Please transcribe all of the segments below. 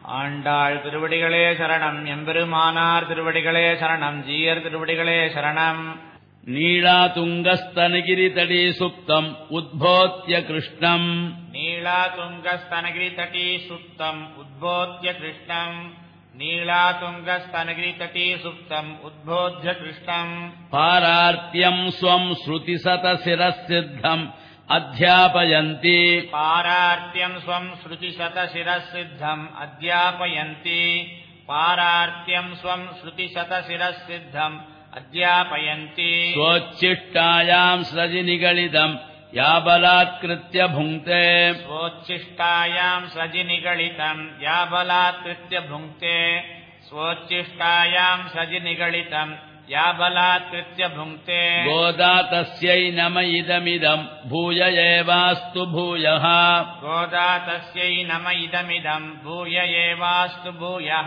ஆண்டாள் திருவடிகளே சரணம் எம்பெருமானார் திருவடிகளே சரணம் ஜீயர் திருவடிகளே சரணம் नीलातुङ्गस्तनगिरितटे सुप्तम् उद्भोत्य कृष्णम् नीलातुङ्गस्तनगिरितटी सुप्तम् उद्बोध्य कृष्णम् नीलातुङ्गस्तनगिरितटी सुप्तम् उद्बोध्य कृष्णम् पारार्त्यम् स्वम् श्रुतिशतशिरःसिद्धम् अध्यापयन्ति पारार्त्यम् स्वम् श्रुतिशतशिरः सिद्धम् अध्यापयन्ति पारार्त्यम् स्वम् श्रुतिशतशिरः सिद्धम् अध्यापयन्ति स्वोच्छिष्टायाम् स्रजिनिगलितम् या बलात्कृत्य भुङ्क्ते स्वोच्छिष्टायाम् सजिनिगलितम् या बलात्कृत्य भुङ्क्ते स्वोच्छिष्टायाम् सजिनिगलितम् या बलात्कृत्य भुङ्क्ते गोदा तस्यै नम इदमिदम् भूय एवास्तु भूयः गोदा तस्यै नम इदमिदम् भूय एवास्तु भूयः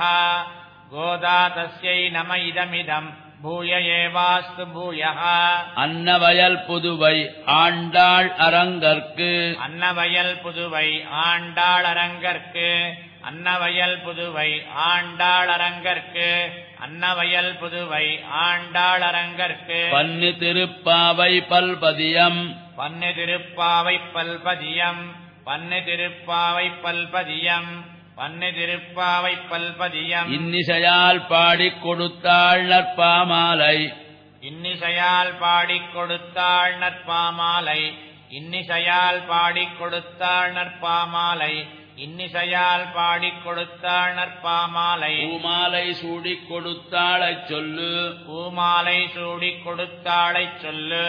गोदा तस्यै नम इदमिदम् भूय एवास्तु भूयः அன்னவயல் புதுவை ஆண்டாள் அரங்கற்கு அன்னவயல் புதுவை ஆண்டாளரங்கற்கு அன்னவயல் புதுவை ஆண்டாளரங்கற்கு அன்னவயல் புதுவை ஆண்டாளரங்கற்கு பன்னு திருப்பாவை பல்பதியம் பன்னு திருப்பாவை பல்பதியம் பன்னு திருப்பாவை பல்பதியம் பன்னு திருப்பாவை பல்பதியம் இன்னிசையால் பாடிக் கொடுத்தாள் நற்பாமாலை இன்னிசையால் பாடிக் கொடுத்தாள் நற்பாமாலை இன்னிசையால் பாடிக் கொடுத்தாள் நற்பாமாலை இன்னிசையால் பாடிக் கொடுத்தாள் நற்பாமாலை பூமாலை சூடிக் கொடுத்தாளைச் சொல்லு பூமாலை சூடிக் கொடுத்தாளைச் சொல்லு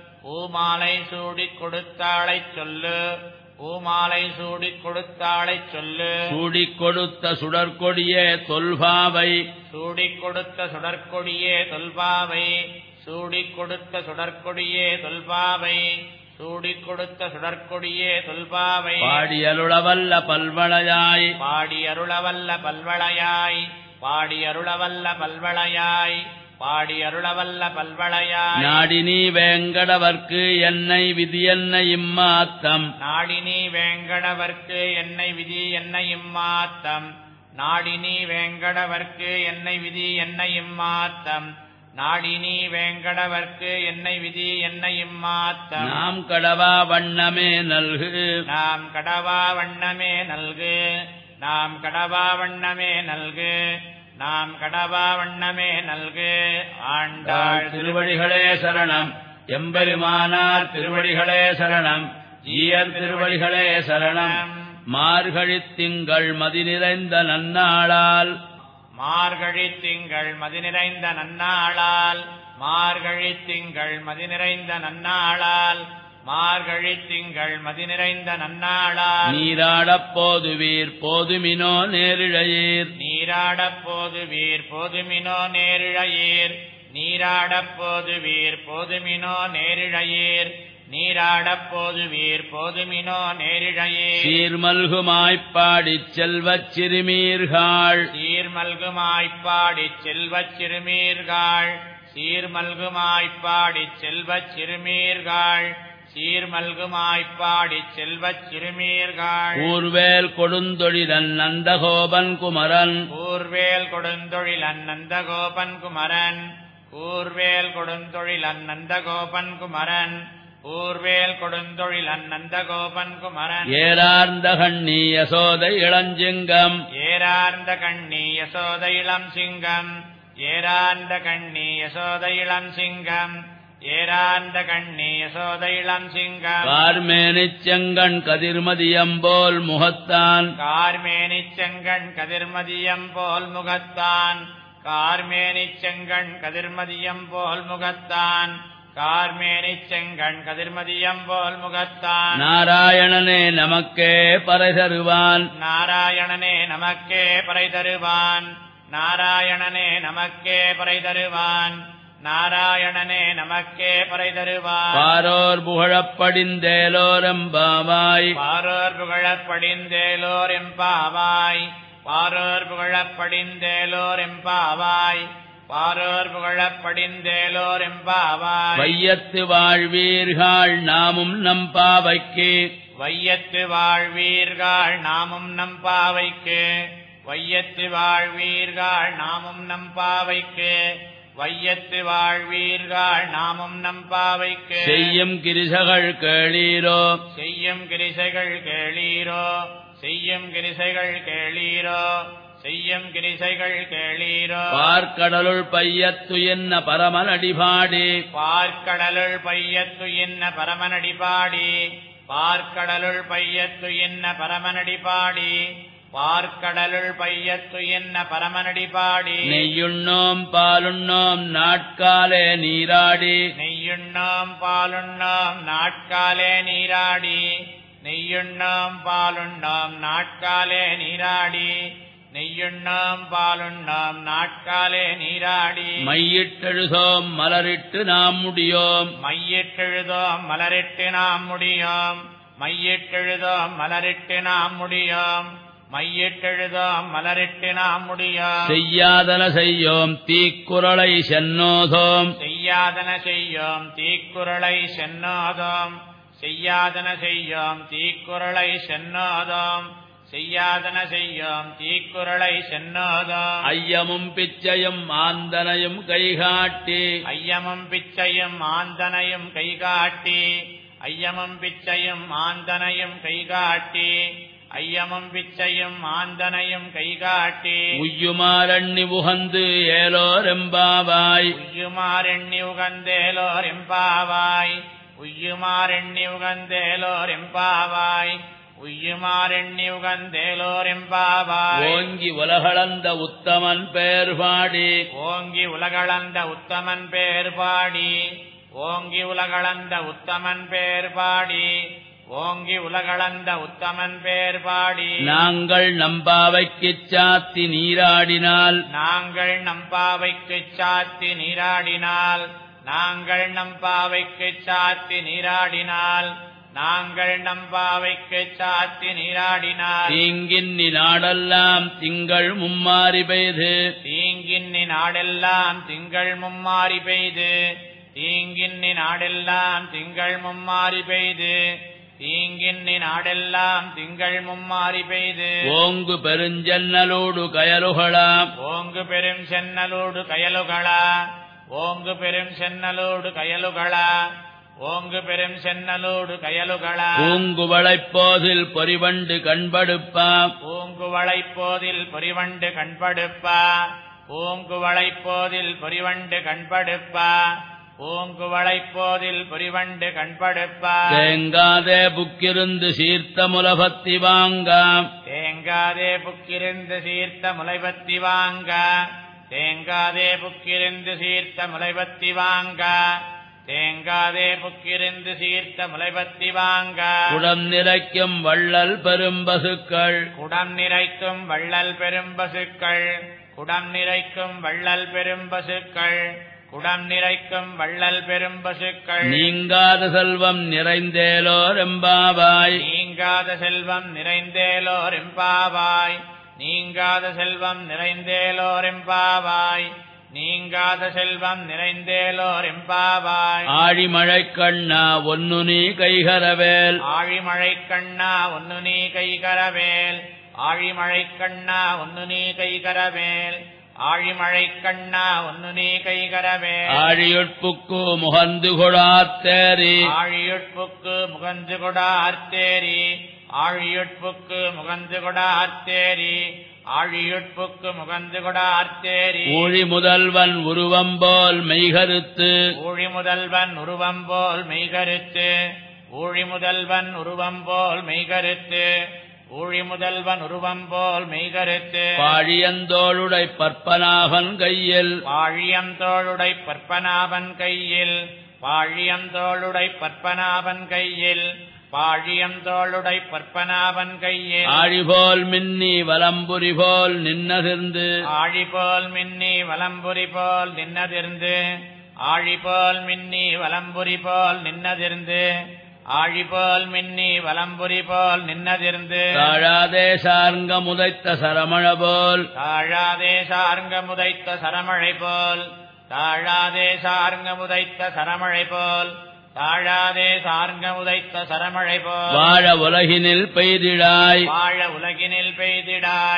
பூமாலை சூடிக் கொடுத்தாளைச் சொல்லு பூமாலை சூடிக் கொடுத்தாளைச் சொல்லு சூடிக் கொடுத்த சுடற்கொடியே தொல்பாவை சூடிக் கொடுத்த சுடற்கொடியே தொல்பாவை சூடிக் கொடுத்த சுடற்கொடியே தொல்பாவை சூடிக் கொடுத்த சுடற்கொடியே தொல்பாவை பாடியருளவல்ல பல்வளையாய் பாடி அருளவல்ல பல்வளையாய் பாடி அருளவல்ல பல்வளையாய் பாடி அருளவல்ல பல்வளையாய் நாடினி வேங்கடவர்க்கு என்னை விதி என்ன இம்மாத்தம் நாடினி வேங்கடவர்க்கு என்னை விதி என்ன இம்மாத்தம் நாடினி வேங்கடவர்க்கு என்னை விதி என்ன இம்மாத்தம் நாடினி வேங்கடவர்க்கு என்னை விதி என்ன இம்மாத்தம் நாம் கடவா வண்ணமே நல்கு நாம் கடவா வண்ணமே நல்கு நாம் கடவா வண்ணமே நல்கு நாம் கடவா வண்ணமே நல்கு ஆண்டாள் திருவடிகளே சரணம் எம்பெருமானார் திருவடிகளே சரணம் ஈயர் திருவடிகளே சரணம் மார்கழித் திங்கள் மதி நிறைந்த நன்னாளால் மார்கழி திங்கள் மதி நிறைந்த நன்னாளால் மார்கழி திங்கள் மதி நிறைந்த நன்னாளால் மார்கழி திங்கள் மதி நிறைந்த நன்னாளால் நீராடப் போதுவீர் போதுமினோ நேரிழையீர் நீராடப் போதுவீர் போதுமினோ நேரிழையீர் நீராடப் போதுவீர் போதுமினோ நேரிழையீர் நீராடப் போதுவீர் போதுமினோ நேரிழையீர் சீர்மல்குமாய்ப் பாடிச் செல்வச் சிறுமீர்காள் சீர்மல்குமாய்ப்பாடிச் செல்வச் சிறுமீர்காள் சீர்மல்குமாய்ப்பாடிச் செல்வச் சிறுமீர்காள் சீர்மல்குமாய்ப்பாடிச் செல்வச் சிறுமீர்காள் ஊர்வேல் கொடுந்தொழிலன் நந்தகோபன் குமரன் கூர்வேல் கொடுந்தொழிலன் நந்தகோபன் குமரன் கூர்வேல் கொடுந்தொழிலன் நந்தகோபன் குமரன் கூர்வேல் கொடுந்தொழிலன் நந்தகோபன் குமரன் ஏரார்ந்த கண்ணி யசோதை இளஞ்சிங்கம் ஏரார்ந்த கண்ணி யசோத இளம் சிங்கம் ஏரார்ந்த கண்ணி யசோத இளம் சிங்கம் ஏரார்ந்த கண்ணி யசோத இளம் சிங்கம் கார்மேனிச் செங்கண் கதிர்மதியம்போல் முகத்தான் கார்மேனிச் செங்கண் கதிர்மதியம் போல் முகத்தான் கார்மேனிச் செங்கண் கதிர்மதியம் போல் முகத்தான் கார்மேனிச் செங்கண் கதிர்மதியம் போல் முகத்தான் நாராயணனே நமக்கே பறை தருவான் நாராயணனே நமக்கே பறை தருவான் நாராயணனே நமக்கே பறை தருவான் நாராயணனே நமக்கே பறை தருவான் பாரோர் புகழப்படிந்தேலோரம்பாவாய் பாரோர் புகழப் படிந்தேலோர் எம்பாவாய் பாரோர் புகழப் படிந்தேலோர் எம்பாவாய் பாரோர் புகழப் படிந்தேலோர் எம்பாவாய் வையத்து வாழ்வீர்கள் நாமும் நம் பாவைக்கு வையத்து வாழ்வீர்கள் நாமும் நம் பாவைக்கு வையத்து வாழ்வீர்கள் நாமும் நம் பாவைக்கு வையத்து வாழ்வீர்கள் நாமும் நம் பாவைக்கு செய்யும் கிரிசகள் கேளீரோ செய்யும் கிரிசைகள் கேளீரோ செய்யும் கிரிசைகள் கேளீரோ செய்யும் கிரிசைகள் கேளீரோ பார்க்கடலுள் பையத்து என்ன பரமனடிபாடி பார்க்கடலுள் பையத்து என்ன பரமனடி பாடி பார்க்கடலுள் பையத்து என்ன பரமனடி பாடி பார்க்கடலுள் பையத்து என்ன பரமனடி பாடி நெய்யுண்ணோம் பாலுண்ணோம் நாட்காலே நீராடி நெய்யுண்ணோம் பாலுண்ணோம் நாட்காலே நீராடி நெய்யுண்ணோம் பாலுண்ணோம் நாட்காலே நீராடி நெய்யுண்ணோம் பாலுண்ணோம் நாட்காலே நீராடி மையிட்டெழுதோம் மலரிட்டு நாம் முடியோம் மையிட்டெழுதோம் மலரிட்டு நாம் முடியோம் மையிட்டெழுதோம் மலரிட்டு நாம் முடியோம் மையிட்டெழுதோம் மலரிட்டு நாம் முடியோம் செய்யாதன செய்யோம் தீக்குறளை சென்னோதோம் செய்யாதன செய்யோம் தீக்குறளை சென்னோதோம் செய்யாதன செய்யோம் தீக்குறளை சென்னோதோம் செய்யாதன செய்யோம் தீக்குறளை சென்னோதோம் ஐயமும் பிச்சையும் ஆந்தனையும் கைகாட்டி ஐயமும் பிச்சையும் ஆந்தனையும் கைகாட்டி ஐயமும் பிச்சையும் ஆந்தனையும் கைகாட்டி ஐயமும் பிச்சையும் ஆந்தனையும் கைகாட்டி உய்யுமாரண்ணி உகந்து ஏலோரெம்பாவாய் உய்யுமாரெண்ணி உகந்தேலோர் எம்பாவாய் உய்யுமாரெண்ணி உகந்தேலோர் எம்பாவாய் உய்யுமாரெண்ணி உகந்தேலோர் எம்பாவாய் ஓங்கி உலகளந்த உத்தமன் பேர் பாடி ஓங்கி உலகளந்த உத்தமன் பேர் பாடி ஓங்கி உலகளந்த உத்தமன் பேர் பாடி ஓங்கி உலகளந்த உத்தமன் பேர் பாடி நாங்கள் நம்பாவைக்குச் சாத்தி நீராடினால் நாங்கள் நம்பாவைக்குச் சாத்தி நீராடினால் நாங்கள் நம்பாவைக்குச் சாத்தி நீராடினால் நாங்கள் நம்பாவைக்குச் சாத்தி நீராடினால் தீங்கின்னி நாடெல்லாம் திங்கள் மும்மாறி பெய்து தீங்கின்னி நாடெல்லாம் திங்கள் மும்மாறி பெய்து தீங்கின்னி நாடெல்லாம் திங்கள் மும்மாறி பெய்து தீங்கின்னி நாடெல்லாம் திங்கள் மும்மாறி பெய்து ஓங்கு பெருஞ்சன்னலோடு கயலுகளாம் ஓங்கு பெரும் சென்னலோடு கயலுகளா ஓங்கு பெரும் சென்னலோடு கயலுகளா ஓங்கு பெரும் சென்னலோடு கயலுகளா பூங்குவளைப்போதில் பொறிவண்டு கண்படுப்பாம் பூங்குவளைப்போதில் பொறிவண்டு கண்படுப்பா பூங்குவளைப்போதில் பொறிவண்டு கண்படுப்பா பூங்குவளைப்போதில் பொறிவண்டு கண்படுப்பா தேங்காதே புக்கிருந்து சீர்த்த முலபத்தி வாங்காம் தேங்காதே புக்கிருந்து சீர்த்த முளைபத்தி வாங்க தேங்காதே புக்கிருந்து சீர்த்த முளைபத்தி வாங்க தேங்காதே புக்கிருந்து சீர்த்த முளைபத்தி வாங்க குடம் நிறைக்கும் வள்ளல் பெரும்பசுக்கள் குடம் நிறைக்கும் வள்ளல் பெரும்பசுக்கள் குடம் நிறைக்கும் வள்ளல் பெரும்பசுக்கள் குடம் நிறைக்கும் வள்ளல் பெரும்பசுக்கள் நீங்காத செல்வம் நிறைந்தேலோர் எம்பாவாய் நீங்காத செல்வம் நிறைந்தேலோர் எம்பாவாய் நீங்காத செல்வம் நிறைந்தேலோர் எம்பாவாய் நீங்காத செல்வம் நிறைந்தேலோர் எம்பாவாய் ஆழிமழை கண்ணா ஒன்னு நீ கைகரவேல் ஆழிமழை கண்ணா ஒன்னு நீ கைகரவேல் ஆழிமழை கண்ணா ஒன்னு நீ கைகரவேல் ஆழிமழை கண்ணா ஒன்னு நீ கைகரவேல் ஆழியுட்புக்கு முகந்து கொடாத்தேரி ஆழியுட்புக்கு முகந்து கொடா அர்த்தேரி ஆழியுட்புக்கு முகந்து கொடா அர்த்தேரி ஆழியுட்புக்கு முகந்து கொடா அர்த்தேரி ஊழி முதல்வன் உருவம் போல் மெய்கருத்து ஊழி முதல்வன் உருவம் போல் மெய்கருத்து ஊழி முதல்வன் உருவம் போல் மெய்கருத்து ஊழி முதல்வன் உருவம் போல் மெய்கருத்து பாழியந்தோளுடை பற்பனாகன் கையில் பாழியம் தோளுடை பற்பனாபன் கையில் பாழியம் தோளுடை பற்பனாபன் கையில் பாழியம் தோளுடை பற்பனாபன் கையில் ஆழிபோல் மின்னி வலம்புரி போல் நின்னதிர்ந்து ஆழி போல் மின்னி வலம்புரி போல் நின்னதிர்ந்து ஆழி போல் மின்னி வலம்புரி போல் நின்னதிர்ந்து ஆழி போல் மின்னி வலம்புரி போல் நின்னதிர்ந்து தாழாதே சார்ங்க முதைத்த சரமழ போல் தாழாதே சார்ங்க முதைத்த சரமழை போல் தாழாதே சார்ங்க முதைத்த சரமழை போல் தாழாதே சார்ங்க முதைத்த சரமழை போல் வாழ உலகினில் பெய்திடாய் வாழ உலகினில் பெய்திடாய்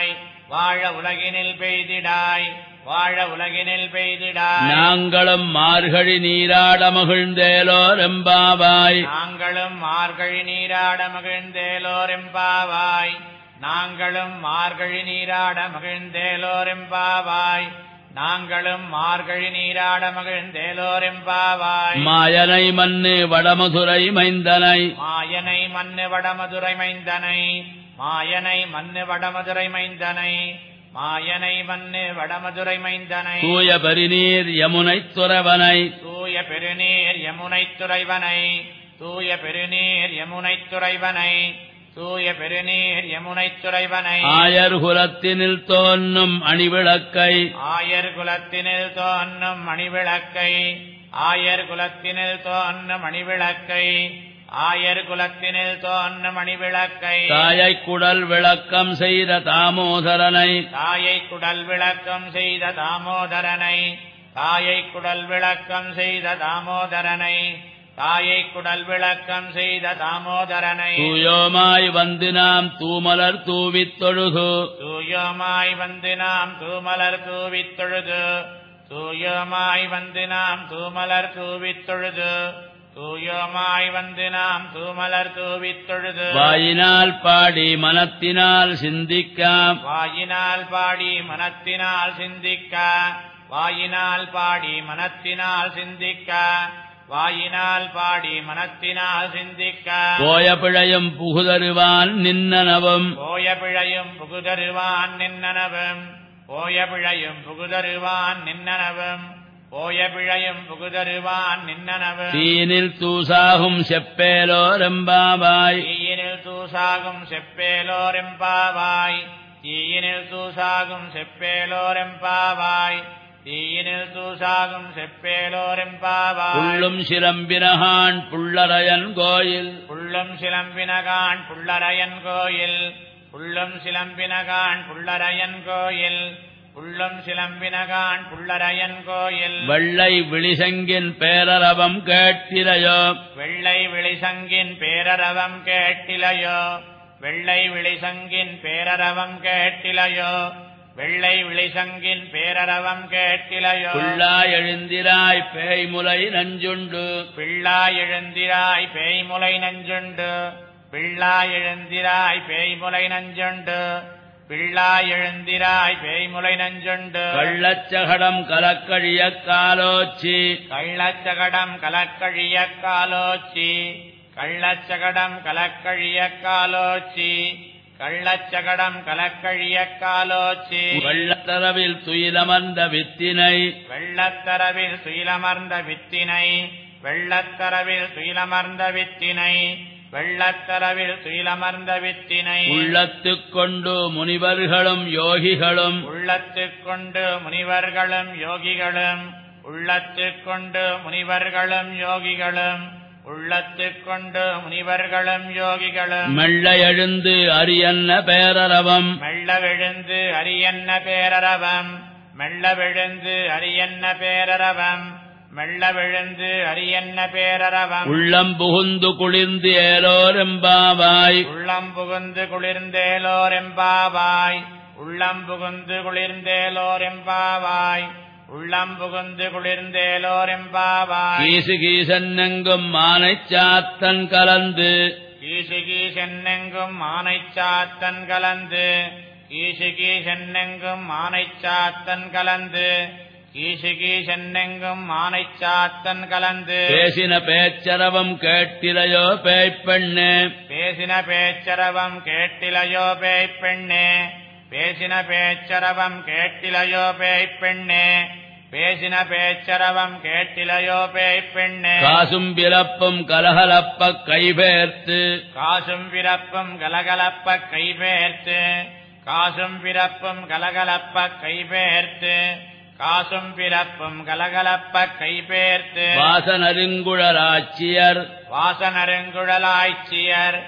வாழ உலகினில் பெய்திடாய் வாழ உலகினில் பெய்திடாய் நாங்களும் மார்கழி நீராட மகிழ்ந்தேலோர் எம்பாவாய் நாங்களும் மார்கழி நீராட மகிழ்ந்தேலோரெம்பாவாய் நாங்களும் மார்கழி நீராட மகிழ்ந்தேலோரெம்பாவாய் நாங்களும் மார்கழி நீராட மகிழ்ந்தேலோரெம்பாவாய் மாயனை மண்ணு வடமதுரை மைந்தனை மாயனை மண்ணு வடமதுரை மைந்தனை மாயனை மண்ணு வடமதுரை மைந்தனை மாயனை மண்ணு வடமதுரை மைந்தனை தூய பரிநீர் யமுனைத் துறவனை தூய பெருநீர் யமுனைத் துறைவனை தூய பெருநீர் யமுனைத் துறைவனை தூய பெருநீர் யமுனைத் துறைவனை ஆயர் குலத்தினில் தோன்னும் அணிவிளக்கை ஆயர் குலத்தினில் தோன்றும் மணிவிளக்கை ஆயர் குலத்தினில் தோன்றும் மணிவிளக்கை ஆயர் குலத்தினில் தோன்றும் மணிவிளக்கை தாயை குடல் விளக்கம் செய்த தாமோதரனை தாயை குடல் விளக்கம் செய்த தாமோதரனை தாயை குடல் விளக்கம் செய்த தாமோதரனை தாயை குடல் விளக்கம் செய்த தாமோதரனை தூயோமாய் வந்து நாம் தூமலர் தூவித் தொழுது தூயோமாய் வந்து நாம் தூமலர் தூவித் தொழுது தூயோமாய் வந்து நாம் தூமலர் தூவித் தொழுது தூயோமாய் வந்து நாம் தூமலர் தூவித் தொழுது வாயினால் பாடி மனத்தினால் சிந்திக்காம் வாயினால் பாடி மனத்தினால் சிந்திக்க வாயினால் பாடி மனத்தினால் சிந்திக்க வாயினால் பாடி மனத்தினால் சிந்திக்க போய பிழையும் புகுதருவான் நின்னனவும் போய பிழையும் புகுதருவான் நின்னனவும் போய பிழையும் புகுதருவான் நின்னனவும் போய பிழையும் புகுதருவான் நின்னனவும் தீனில் தூசாகும் செப்பேலோரெம்பாவாய் தீயினில் தூசாகும் செப்பேலோரெம்பாவாய் தீயினில் தூசாகும் செப்பேலோரெம்பாவாய் தீயினில் தூசாகும் செப்பேலோரெம்பாவாய் புள்ளும் சிலம்பினகான் புள்ளரையன் கோயில் புள்ளும் சிலம்பினகான் புள்ளரையன் கோயில் புள்ளும் சிலம்பினகான் புள்ளரையன் கோயில் புள்ளும் சிலம்பினகான் புள்ளரையன் கோயில் வெள்ளை விழிசங்கின் பேரரவம் கேட்டிலையோ வெள்ளை விழிசங்கின் பேரரவம் கேட்டிலையோ வெள்ளை விழிசங்கின் பேரரவம் கேட்டிலையோ வெள்ளை விழிசங்கின் பேரரவம் கேட்டிலையோ புள்ளாய் எழுந்திராய் பேய்முலை நஞ்சுண்டு பிள்ளாய் எழுந்திராய் பேய்முலை நஞ்சுண்டு பிள்ளாய் எழுந்திராய் பேய்முலை நஞ்சுண்டு பிள்ளாய் எழுந்திராய் பேய்முலை நஞ்சுண்டு கள்ளச்சகடம் கலக்கழிய காலோச்சி கள்ளச்சகடம் கலக்கழிய காலோச்சி கள்ளச்சகடம் கலக்கழிய காலோச்சி கள்ளச்சகடம் கலக்கழிய காலோச்சி வெள்ளத்தரவில் துயிலமர்ந்த வித்தினை வெள்ளத்தரவில் துயிலமர்ந்த வித்தினை வெள்ளத்தரவில் துயிலமர்ந்த வித்தினை வெள்ளத்தரவில் துயிலமர்ந்த வித்தினை உள்ளத்துக் கொண்டு முனிவர்களும் யோகிகளும் உள்ளத்துக் கொண்டு முனிவர்களும் யோகிகளும் உள்ளத்துக் கொண்டு முனிவர்களும் யோகிகளும் உள்ளத்துக் கொண்டு முனிவர்களும் யோகிகளும் மெல்ல எழுந்து அரியன்ன பேரரவம் மெல்ல விழுந்து அரியன்ன பேரரவம் மெல்ல விழுந்து அரியன்ன பேரரவம் மெல்ல விழுந்து அரியன்ன பேரரவம் உள்ளம் புகுந்து குளிர்ந்து ஏலோரெம்பாவாய் உள்ளம் புகுந்து குளிர்ந்தேலோரெம்பாவாய் உள்ளம் புகுந்து குளிர்ந்தேலோரெம்பாவாய் உள்ளம் புகுந்து குளிர்ந்தேலோரெம்பாவாய் கீசு கீசன்னெங்கும் மானைச் சாத்தன் கலந்து கீசுகி சென்னெங்கும் ஆனைச்சாத்தன் கலந்து கீசுகி சென்னெங்கும் ஆனைச்சாத்தன் கலந்து கீசுகி சென்னெங்கும் ஆனைச்சாத்தன் கலந்து பேசின பேச்சரவம் கேட்டிலையோ பேய்ப்பெண்ணே பேசின பேச்சரவம் கேட்டிலையோ பேய்ப் பெண்ணே பேசின பேச்சரவம் கேட்டிலையோ பேய்ப் பெண்ணே பேசின பேச்சரவம் கேட்டிலையோ பேய்ப் பெண்ணே காசும் பிறப்பும் கலகலப்ப கைபேர்த்து காசும் பிறப்பும் கலகலப்ப கைபேர்த்து காசும் பிறப்பும் கலகலப்ப கைபேர்த்து காசும் பிறப்பும் கலகலப்ப கைபேர்த்து வாசனருங்குழலாட்சியர் வாசனருங்குழலாய்ச்சியர்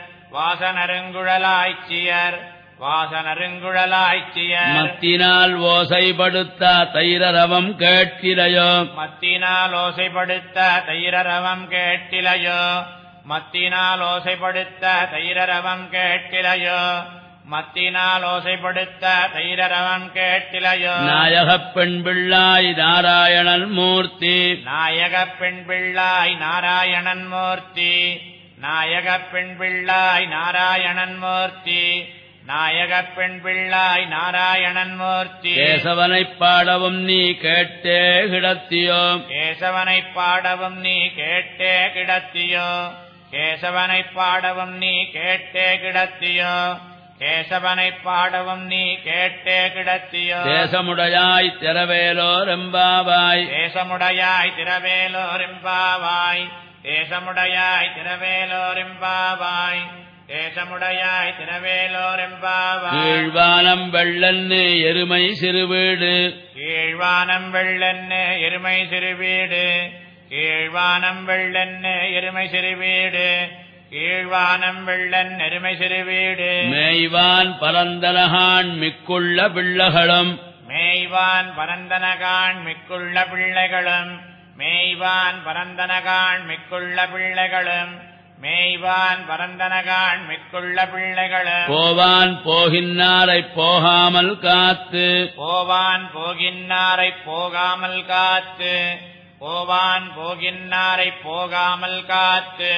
வாசனருங்குழலாய்ச்சியர் வாசனருங்குழலாய்ச்சியர் மத்தினால் ஓசைப்படுத்தா தைரரவம் கேட்டிலையோ மத்தினால் ஓசைப்படுத்த தைரரவம் கேட்டிலையோ மத்தினால் ஓசைப்படுத்த தைரரவம் கேட்டிலையோ மத்தினால் ஓசைப்படுத்த தைரரவன் கேட்டிலையோ நாயகப் பெண் பிள்ளாய் நாராயணன் மூர்த்தி நாயகப் பெண் பிள்ளாய் நாராயணன் மூர்த்தி நாயகப் பெண் பிள்ளாய் நாராயணன் மூர்த்தி நாயகப் பெண் பிள்ளாய் நாராயணன் மூர்த்தி கேசவனைப் பாடவும் நீ கேட்டே கிடத்தியோ கேசவனைப் பாடவும் நீ கேட்டே கிடத்தியோ கேசவனைப் பாடவும் நீ கேட்டே கிடத்தியோ கேசவனைப் பாடவும் நீ கேட்டே கிடத்தியோ தேசமுடையாய் திரவேலோர் எம்பாவாய் தேசமுடையாய் திரவேலோரிம்பாவாய் தேசமுடையாய் திரவேலோரிம்பாவாய் தேசமுடையாய் திரவேலோரிம்பாவாய் கீழ்வானம் வெள்ளன்னு எருமை சிறுவீடு கீழ்வானம் வெள்ளன்னு எருமை சிறுவீடு கீழ்வானம் வெள்ளன்னு எருமை சிறுவீடு கீழ்வானம் வெள்ளன் எருமை சிறுவீடு மேய்வான் பரந்தனகான் மிக்குள்ள பிள்ளகளும் மேய்வான் பரந்தனகான் மிக்குள்ள பிள்ளைகளும் மேய்வான் பரந்தனகான் மிக்குள்ள பிள்ளைகளும் மேய்வான் பரந்தனகான் மிக்குள்ள பிள்ளைகளும் போவான் போகின்னாரைப் போகாமல் காத்து போவான் போகின்னாரை போகாமல் காத்து போவான் போகின்னாரை போகாமல் காத்து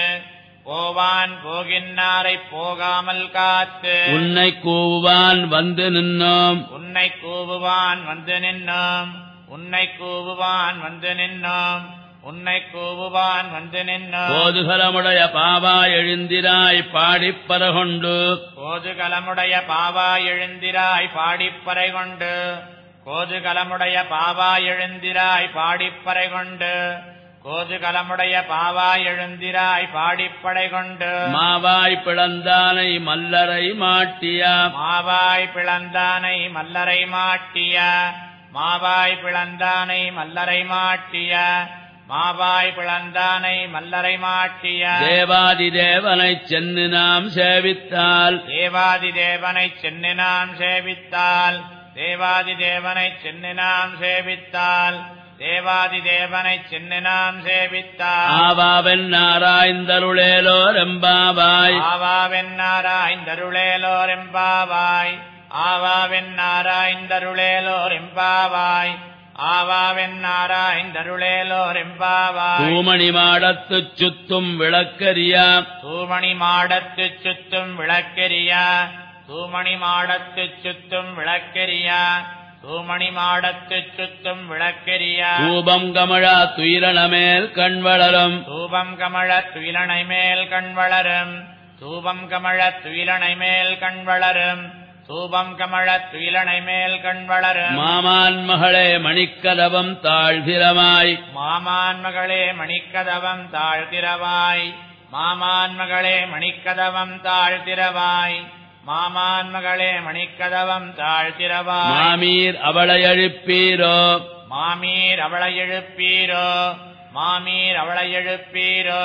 போவான் போகின்னாரை போகாமல் காத்து உன்னை கூவுவான் வந்து நின்னோம் உன்னை கூவுவான் வந்து நின்னோம் உன்னை கூவுவான் வந்து நின்னோம் உன்னை கூவுவான் வந்து நின்னோம் போதுகலமுடைய பாவா எழுந்திராய் பாடிப் பரகொண்டு கோதுகலமுடைய பாவா எழுந்திராய் பாடிப்பறை கொண்டு கோதுகலமுடைய பாவா எழுந்திராய் பாடிப்பறை கொண்டு கோதுகலமுடைய பாவா எழுந்திராய் பாடிப்படை கொண்டு மாவாய் பிளந்தானை மல்லரை மாட்டியா மாவாய் பிளந்தானை மல்லரை மாட்டிய மாவாய் பிளந்தானை மல்லரை மாட்டிய மாவாய் பிளந்தானை மல்லரை மாட்டிய தேவாதி தேவனைச் சென்று நாம் சேவித்தால் தேவாதி தேவனை சென்று நாம் சேவித்தால் தேவாதி தேவனை சென்று நாம் சேவித்தால் தேவாதி தேவனை சென்று நாம் சேவித்தால் ஆவாவென் நாராய்ந்தருளேலோர் எம்பாவாய் ஆவாவென்னாராய்ந்தருளேலோர் எம்பாவாய் ஆவாவென்னாராய்ந்தருளேலோர் எம்பாவாய் ஆவாவென்னாராய்ந்தருளேலோர் எம்பாவாய் பூமணி மாடத்துச் சுத்தும் விளக்கரியா தூமணி மாடத்துச் சுத்தும் விளக்கெரியா தூமணி மாடத்துச் சுத்தும் விளக்கெரியா தூமணி மாடத்துச் சுத்தும் விளக்கெரியா தூபம் கமழா துயிரணமேல் கண் வளரும் தூபம் கமழ துயிலனை மேல் கண் வளரும் தூபம் கமழ துயிலனை மேல் கண் வளரும் தூபம் கமழ துயிலனை மேல் கண் வளரும் மாமான் மகளே மணிக்கதவம் தாழ்திரமாய் மாமான் மகளே மணிக்கதவம் தாழ்த்திரவாய் மாமான் மகளே மணிக்கதவம் தாழ்த்திரவாய் மாமான் மகளே மணிக்கதவம் தாழ்த்திரவாய் மாமீர் அவளை அழுப்பீரோ மாமீர் அவளை எழுப்பீரோ மாமீர் அவளை எழுப்பீரோ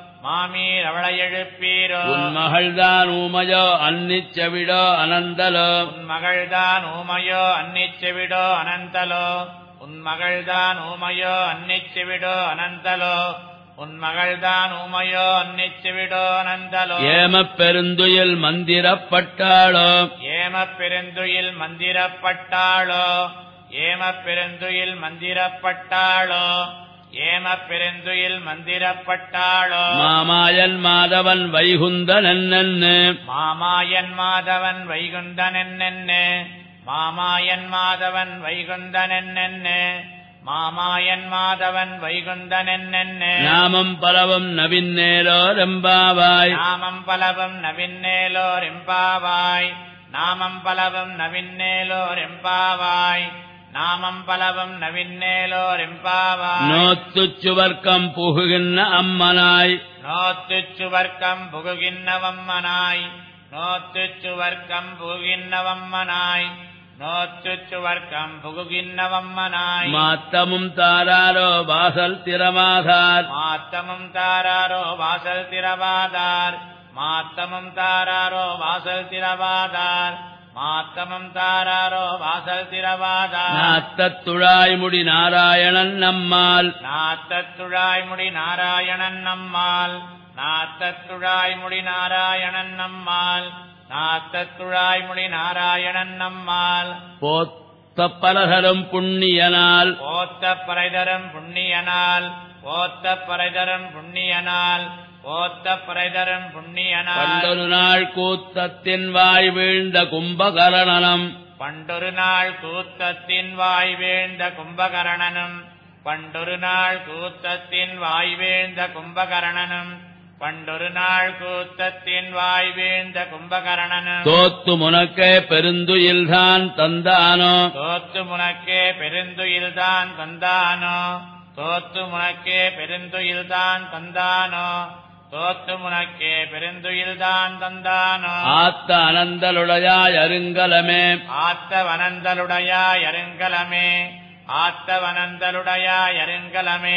மாமீர் அவளை எழுப்பீரோ உன் மகள்தான் ஊமையோ அன்னிச்சவிடோ அனந்தலோ உன் மகள்தான் ஊமையோ அன்னிச்சுவிடோ அனந்தலோ உன் மகள்தான் ஊமையோ அன்னிச்சுவிடோ அனந்தலோ உன் மகள்தான் ஊமையோ அன்னிச்சுவிடோ அனந்தலோ ஏமப் பெருந்துயில் மந்திரப்பட்டாளோ ஏமப் பெருந்துயில் மந்திரப்பட்டாளோ ஏமப் பெருந்துயில் மந்திரப்பட்டாளோ ஏமப் பெருந்துயில் மந்திரப்பட்டாளோ மாமாயன் மாதவன் வைகுந்தன் என்னன்னு மாமாயன் மாதவன் வைகுந்தன் என்னென்னு மாமாயன் மாதவன் வைகுந்தன் என்னென்னு மாமாயன் மாதவன் வைகுந்தன் என்னென்னு நாமம் பலவும் நவின்னேலோ ரெம்பாவாய் நாமம் பலவும் நவின்னேலோர் எம்பாவாய் நாமம் பலவும் நவின்னேலோர் எம்பாவாய் நாமம் பலவும் நவின்னேலோர் எம்பாவாய் நோத்துச் சுவர்க்கம் புகுகின்ற அம்மனாய் நோத்துச் சுவர்க்கம் புகுகின்னவம்மனாய் நோத்துச் சுவர்க்கம் புகுகின்னவம்மனாய் நோத்துச் சுவர்க்கம் புகுகின்னவம்மனாய் மாத்தமும் தாராரோ வாசல் திறமாதார் மாத்தமும் தாராரோ வாசல் திறவாதார் மாத்தமும் தாராரோ வாசல் திறவாதார் மாத்தமும் தாராரோ வாசல் திறவாதார் நாத்தத் துழாய்முடி நாராயணன் நம்மால் நாத்தத்துழாய்முடி நாராயணன் நம்மால் நாத்தத்துழாய்முடி நாராயணன் நம்மால் நாத்தத்துழாய்மொழி நாராயணன் நம்மால் போத்த பலகரும் புண்ணியனால் போத்த பறைதரும் புண்ணியனால் போத்த பறைதரும் புண்ணியனால் போத்த பறைதரும் புண்ணியனால் பண்டொரு நாள் கூத்தத்தின் வாய் வீழ்ந்த கும்பகரணனம் பண்டொரு நாள் கூத்தத்தின் வாய் வீழ்ந்த கும்பகரணனும் பண்டொரு நாள் கூத்தத்தின் வாய் வீழ்ந்த கும்பகரணனும் பண்டொரு நாள் கூத்தத்தின் வாய் வீழ்ந்த கும்பகரணனும் தோத்து முனக்கே பெருந்துயில்தான் தந்தானோ தோத்து முனக்கே பெருந்துயில்தான் தந்தானோ தோத்து முனக்கே பெருந்துயில்தான் தந்தானோ தோத்து முனக்கே பெருந்துயில்தான் தந்தானோ ஆத்த அனந்தலுடையாய் அருங்கலமே ஆத்தவனந்தலுடையாய் அருங்கலமே ஆத்தவனந்தலுடையாய் அருங்கலமே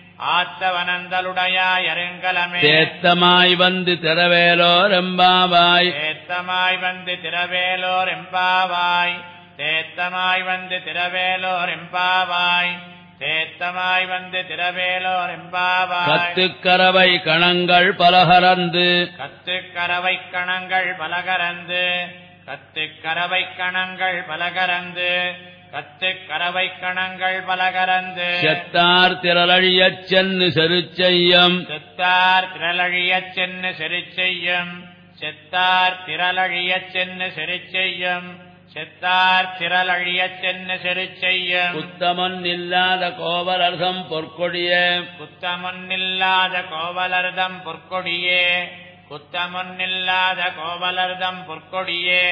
ஆத்தவனந்தலுடையாய் அருங்கலமே தேத்தமாய் வந்து திறவேலோர் எம்பாவாய் தேத்தமாய் வந்து திரவேலோர் எம்பாவாய் தேத்தமாய் வந்து திரவேலோர் எம்பாவாய் தேத்தமாய் வந்து திரவேலோர் எம்பாவாய் கத்துக்கரவை கணங்கள் பலகரந்து கத்துக்கரவை கணங்கள் பலகரந்து கத்துக்கரவை கணங்கள் பலகரந்து கத்துக்கரவை கணங்கள் பலகரந்து செத்தார் திரளழியச் சென்னு செருச்செய்யம் செத்தார் திரளழியச் சென்னு செருச்செய்யும் செத்தார் திரளழியச் சென்னு செருச்செய்யும் செத்தார் திரளழியச் சென்னு செருச்செய்யும் உத்தமன் இல்லாத கோவலர்தம் பொற்கொடியே குத்தமுன்னில்லாத கோவலர்தம் பொற்கொடியே குத்தமுன்னில்லாத கோவலர்தம் பொற்கொடியே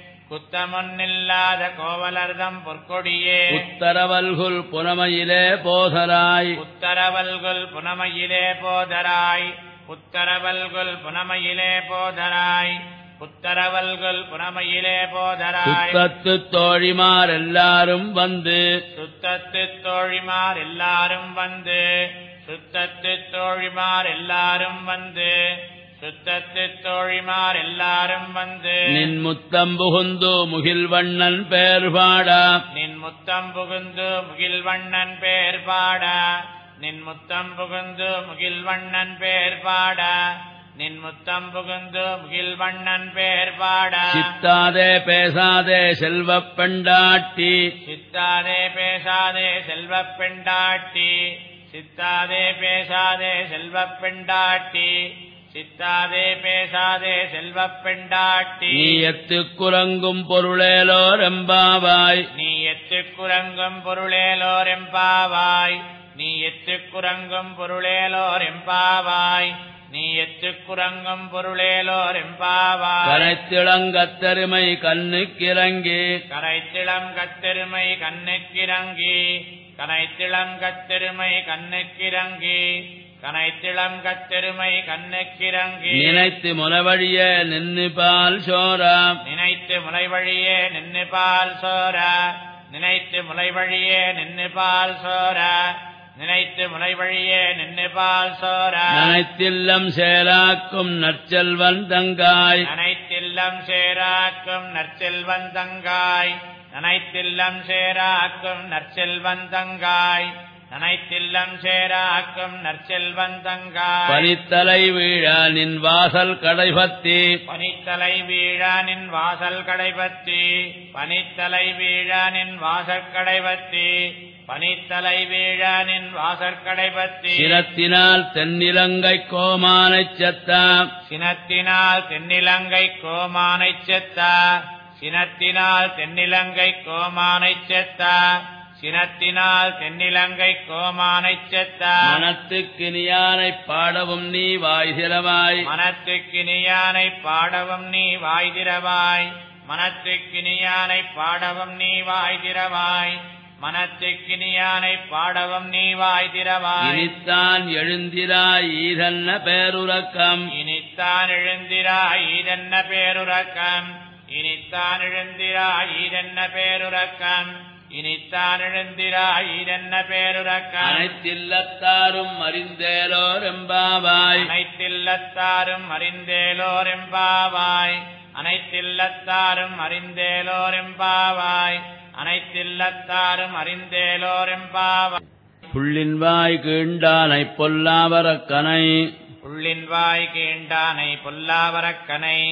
குத்தமுன்னில்லாத கோவலர்தம் பொற்கொடியே உத்தரவல்குல் புனமையிலே போதராய் உத்தரவல்குல் புனமையிலே போதராய் உத்தரவல்குல் புனமையிலே போதராய் உத்தரவல்குல் புனமையிலே போதராய் சுத்தத்து தோழிமார் எல்லாரும் வந்து சுத்தத்து தோழிமார் எல்லாரும் வந்து சுத்தத்து தோழிமார் எல்லாரும் வந்து சுத்தத்து தோழிமார் எல்லாரும் வந்து நின் முத்தம் புகுந்து முகில்வண்ணன் பேர் பாடா நின் முத்தம் புகுந்து முகில்வண்ணன் பேர் பாட நின் முத்தம் புகுந்து முகில்வண்ணன் பேர் பாட நின் முத்தம் புகுந்து முகில்வண்ணன் பேர் பாட சித்தாதே பேசாதே செல்வப் பெண்டாட்டி சித்தாதே பேசாதே செல்வப் பெண்டாட்டி சித்தாதே பேசாதே செல்வப் பெண்டாட்டி சித்தாதே பேசாதே செல்வப் பெண்டாட்டி நீ எத்து குரங்கும் பொருளேலோர் எம்பாவாய் நீ எத்து குரங்கும் பொருளேலோர் எம்பாவாய் நீ எத்து குரங்கும் பொருளேலோர் எம்பாவாய் நீ எத்து குரங்கும் பொருளேலோர் எம்பாவாய் கரைத்திளங்கத்தருமை கண்ணுக்கிறங்கி கரைத்திளம் கத்தெருமை கண்ணுக்கிறங்கி கனைத்திளம் கத்தெருமை கண்ணுக்கிறங்கி கனைத்திளம் கத்தெருமை கண்ணுக்கிறங்கி நினைத்து முனவழிய நின்னு பால் சோரா நினைத்து முளை வழியே நின்னு பால் சோர நினைத்து முளை வழியே நின்னு பால் சோர நினைத்து முளை வழியே நின்னு பால் சோர நனைத்தில்லம் சேலாக்கும் நற்செல்வன் தங்காய் நனைத்தில்லம் சேராக்கும் நற்செல்வந்தங்காய் நனைத்தில்லம் சேராக்கும் நற்செல்வந்தங்காய் நனைத்தில்லம் சேராக்கும் நற்செல்வந்தங்காய் பனித்தலை வீழ நின் வாசல் கடைபத்தி பனித்தலை வீழானின் வாசல் கடைபத்தி பனித்தலை வீழானின் வாசற் கடைபத்தி பனித்தலை வீழானின் வாசற் கடைபத்தி சிரத்தினால் தென்னிலங்கை கோமானைச் செத்தா சினத்தினால் தென்னிலங்கை கோமானைச் செத்தா சினத்தினால் தென்னிலங்கை கோமானைச் செத்தா சினத்தினால் தென்னிலங்கை கோமானைச் செத்தா மனத்துக்கினியானைப் பாடவும் நீ வாய்திரவாய் மனத்துக்கினியானை பாடவும் நீ வாய்திரவாய் மனத்துக்கினியானை பாடவும் நீ வாய்திரவாய் மனத்துக்கினியானை பாடவும் நீ வாய்திரவாய் இனித்தான் எழுந்திராய் ஈதன்ன பேருறக்கம் இனித்தான் எழுந்திராய் ஈதென்ன பேருறக்கம் இனித்தான் எழுந்திராய் ஈதென்ன பேருறக்கம் இனித்தான் எழுந்திராய் ஈதென்ன பேருறக்கம் அனைத்தில்லத்தாரும் அறிந்தேலோர் எம்பாவாய் அனைத்தில்லத்தாரும் அறிந்தேலோர் எம்பாவாய் அனைத்தில்லத்தாரும் அறிந்தேலோர் எம்பாவாய் அனைத்தில்லத்தாரும் அறிந்தேலோர் எம்பாவாய் புள்ளின் வாய் கீண்டானைப் பொல்லாவரக்கனை புள்ளின் வாய் கீண்டானை பொல்லாவரக்கனை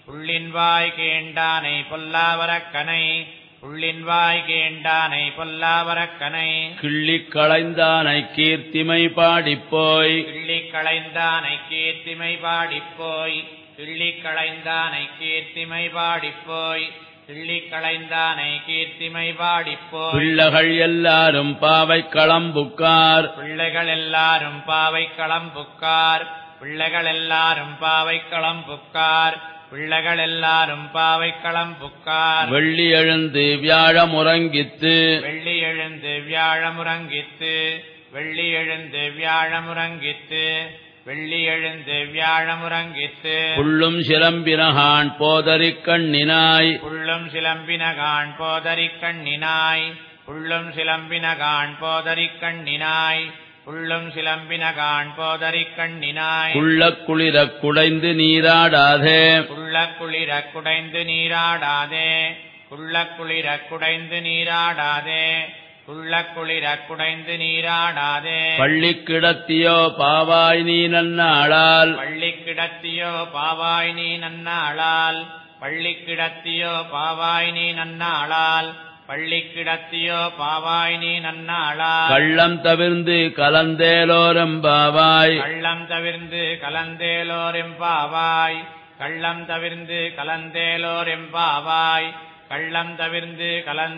புள்ளின்வாய் கேண்டானை பொல்லாவரக்கனை புள்ளின்வாய் கேண்டானை பொல்லாவரக்கனை கிள்ளிக் களைந்தானை கீர்த்திமை பாடிப்போய் கிள்ளிக் களைந்தானை கீர்த்திமை பாடிப்போய் கிள்ளிக் களைந்தானை கீர்த்திமை பாடிப்போய் கிள்ளிக் களைந்தானை கீர்த்திமை பாடிப்போய் பிள்ளைகள் எல்லாரும் பாவை களம்புக்கார் பிள்ளைகள் எல்லாரும் பாவை களம்புக்கார் பிள்ளைகள் எல்லாரும் பாவை களம்புக்கார் பிள்ளைகள் எல்லாரும் பாவை களம்புக்கார் வெள்ளி எழுந்து வியாழமுறங்கித்து வெள்ளி எழுந்து வியாழமுறங்கித்து வெள்ளி எழுந்து வியாழமுறங்கித்து வெள்ளி எழுந்து வியாழமுறங்கித்து புள்ளும் சிலம்பினகான் போதறிக் கண்ணினாய் புள்ளும் சிலம்பினகான் போதரிக் கண்ணினாய் புள்ளும் சிலம்பினகான் போதரிக் கண்ணினாய் புள்ளும் சிலம்பினகான் போதரிக் கண்ணினாய் குள்ளக் குளிரக் குடைந்து நீராடாதே குள்ள குளிர குடைந்து நீராடாதே குள்ள குளிர குடைந்து நீராடாதே குள்ள குளிர குடைந்து நீராடாதே பள்ளி கிடத்தியோ பாவாய் நீ நன்னாளால் பள்ளி கிடத்தியோ பாவாய் நீ நன்னாளால் பள்ளி கிடத்தியோ பாவாய் நீ நன்னாளால் பள்ளி கிடத்தியோ பாவாய் நீ நன்னாளால் கள்ளம் தவிர்ந்து கலந்தேலோரம்பாவாய் கள்ளம் தவிர்ந்து கலந்தேலோரெம்பாவாய் கள்ளம் தவிர்ந்து கலந்தேலோரெம்பாவாய் கள்ளம் தவிர்ந்து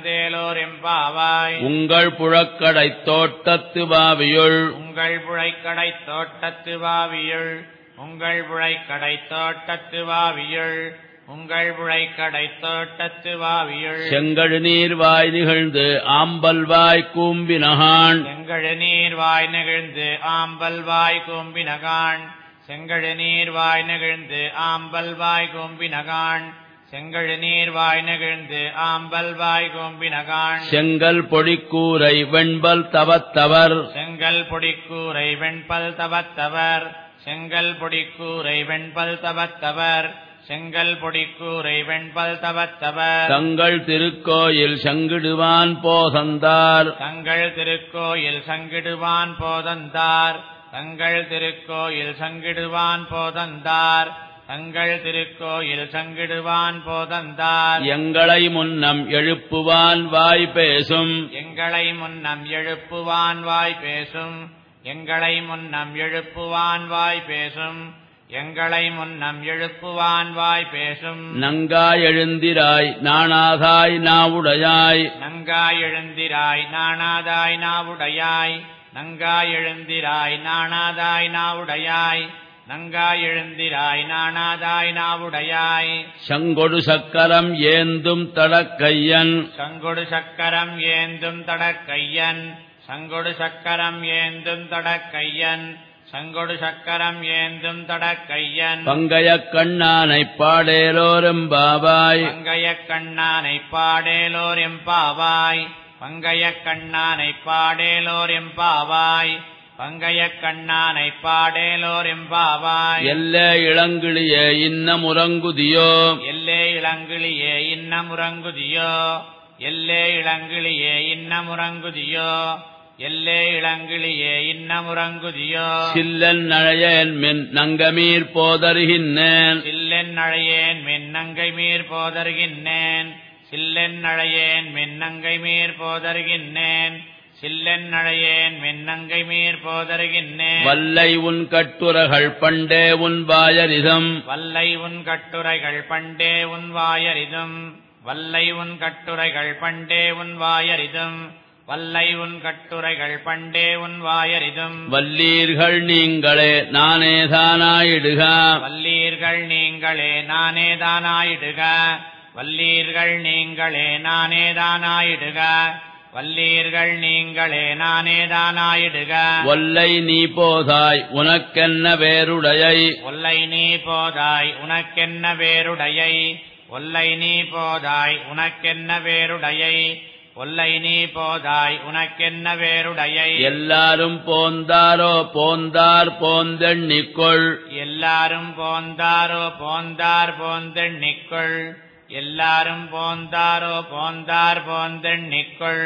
கலந்தேலோரெம்பாவாய் உங்கள் புழக்கடை தோட்டத்து வாவியுள் உங்கள் புழைக்கடை தோட்டத்து வாவியுள் உங்கள் புழைக்கடை தோட்டத்து வாவியுள் உங்கள் புழைக்கடை தோட்டத்து வாவியுள் செங்கழு நீர் வாய் நிகழ்ந்து ஆம்பல் வாய் கூம்பினகான் செங்கழு நீர் வாய் நெகிழ்ந்து ஆம்பல் வாய் கூம்பினகான் செங்கழு நீர் வாய் நெகிழ்ந்து ஆம்பல் வாய் கூம்பினகான் செங்கழு நீர் வாய் நெகிழ்ந்து ஆம்பல் வாய் கூம்பினகான் செங்கல் பொடிக்கூரை வெண்பல் தவத்தவர் செங்கல் பொடிக்கூரை வெண்பல் தவத்தவர் செங்கல் பொடிக்கூரை வெண்பல் தவத்தவர் செங்கல் பொடிக்கூரை வெண்பல் தவத்தவர் தங்கள் திருக்கோயில் சங்கிடுவான் போசந்தார் தங்கள் திருக்கோயில் சங்கிடுவான் போதந்தார் தங்கள் திருக்கோயில் சங்கிடுவான் போதந்தார் தங்கள் திருக்கோயில் சங்கிடுவான் போதந்தார் எங்களை முன்னம் எழுப்புவான் வாய் பேசும் எங்களை முன்னம் எழுப்புவான் வாய் பேசும் எங்களை முன்னம் எழுப்புவான் வாய் பேசும் எங்களை முன்னம் எழுப்புவான் வாய் பேசும் நங்காய் எழுந்திராய் நாணாதாய் நாவுடையாய் நங்காய் எழுந்திராய் நாணாதாய் நாவுடையாய் நங்காய் எழுந்திராய் நாணாதாய் நாவுடையாய் நங்காய் எழுந்திராய் நாணாதாய் நாவுடையாய் சங்கொடு சக்கரம் ஏந்தும் தடக்கையன் சங்கொடு சக்கரம் ஏந்தும் தடக்கையன் சங்கொடு சக்கரம் ஏந்தும் தடக்கையன் சங்கொடு சக்கரம் ஏந்தும் தடக்கையன் பங்கையக் கண்ணானைப் பாடேலோரெம்பாவாய் பங்கைய கண்ணானை பாடேலோர் எம்பாவாய் பங்கைய கண்ணானை பாடேலோர் எம்பாவாய் பங்கைய கண்ணானை பாடேலோர் எம்பாவாய் எல்லே இளங்கிளியே இன்னமுறங்குதியோ எல்லே இளங்கிளியே இன்னமுறங்குதியோ எல்லே இளங்கிளியே இன்னமுறங்குதியோ எல்லே இளங்கிளியே இன்னமுறங்குதியோ சில்லன் நழையன் மின் நங்கமீர் போதருகின்றேன் சில்லென் அழையேன் மின்னங்கை மீர் போதருகின்றேன் சில்லென் அழையேன் மின்னங்கை மீர் போதருகின்றேன் சில்லென் அழையேன் மின்னங்கை மீர் போதருகின்றேன் வல்லை உன் கட்டுரைகள் பண்டே உன் வாயரிதம் வல்லை உன் கட்டுரைகள் பண்டே உன் வாயரிதும் வல்லை உன் கட்டுரைகள் பண்டே உன் வாயரிதும் வல்லை உன் கட்டுரைகள் பண்டே உன் வாயரிதும் வல்லீர்கள் நீங்களே நானேதானாயிடுக வல்லீர்கள் நீங்களே நானேதானாயிடுக வல்லீர்கள் நீங்களே நானேதானாயிடுக வல்லீர்கள் நீங்களே நானேதானாயிடுக ஒல்லை நீ போதாய் உனக்கென்ன வேருடையை ஒல்லை நீ போதாய் உனக்கென்ன வேருடையை ஒல்லை நீ போதாய் உனக்கென்ன வேருடையை ஒல்லை நீ போதாய் உனக்கென்ன வேருடையை எல்லாரும் போந்தாரோ போந்தார் போந்தெண்ணிக்கொள் எல்லாரும் போந்தாரோ போந்தார் போந்தெண்ணிக்குள் எல்லாரும் போந்தாரோ போந்தார் போந்தெண்ணிக்குள்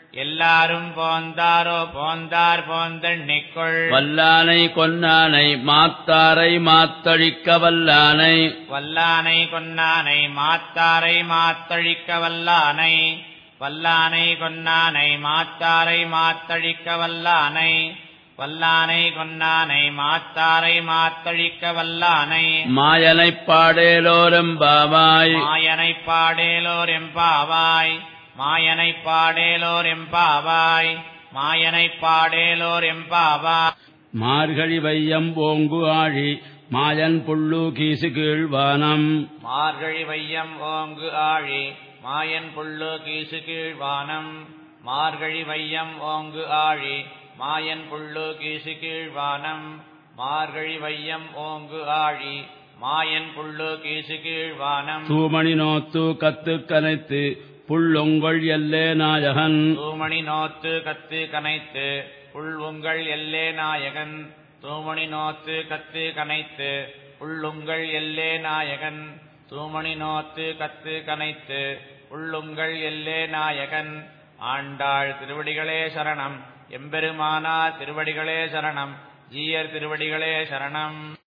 எல்லாரும் போந்தாரோ போந்தார் போந்தெண்ணிக்கொள் வல்லானை கொன்னானை மாத்தாரை மாத்தழிக்க வல்லானை வல்லானை கொன்னானை மாத்தாரை மாத்தழிக்க வல்லானை வல்லானை கொன்னானை மாத்தாரை மாத்தழிக்க வல்லானை வல்லானை கொன்னானை மாத்தாரை மாத்தழிக்க வல்லானை மாயனைப் பாடேலோரெம்பாவாய் மாயனைப் பாடேலோர் எம்பாவாய் மாயனைப் பாடேலோர் எம்பாவாய் மாயனைப் பாடேலோர் எம்பாவாய் மார்கழி வையம் ஓங்கு ஆழி மாயன் புள்ளு கீசு கீழ்வானம் மார்கழி வையம் ஓங்கு ஆழி மாயன் புள்ளு கீசு கீழ்வானம் மார்கழி வையம் ஓங்கு ஆழி மாயன் புள்ளு கீசு கீழ்வானம் மார்கழி வையம் ஓங்கு ஆழி மாயன் புள்ளு கீசு கீழ்வானம் தூமணி நோத்து கத்து கனைத்து புள்ளொங்கொள் எல்லே நாயகன் தூமணி நோத்து கத்து கனைத்து புல் உங்கள் எல்லே நாயகன் தூமணி நோத்து கத்து கனைத்து புள்ளுங்கள் எல்லே நாயகன் தூமணி நோத்து கத்து கனைத்து புள்ளுங்கள் எல்லே நாயகன் ஆண்டாள் திருவடிகளே சரணம் எம்பெருமானா திருவடிகளே சரணம் ஜீயர் திருவடிகளே சரணம்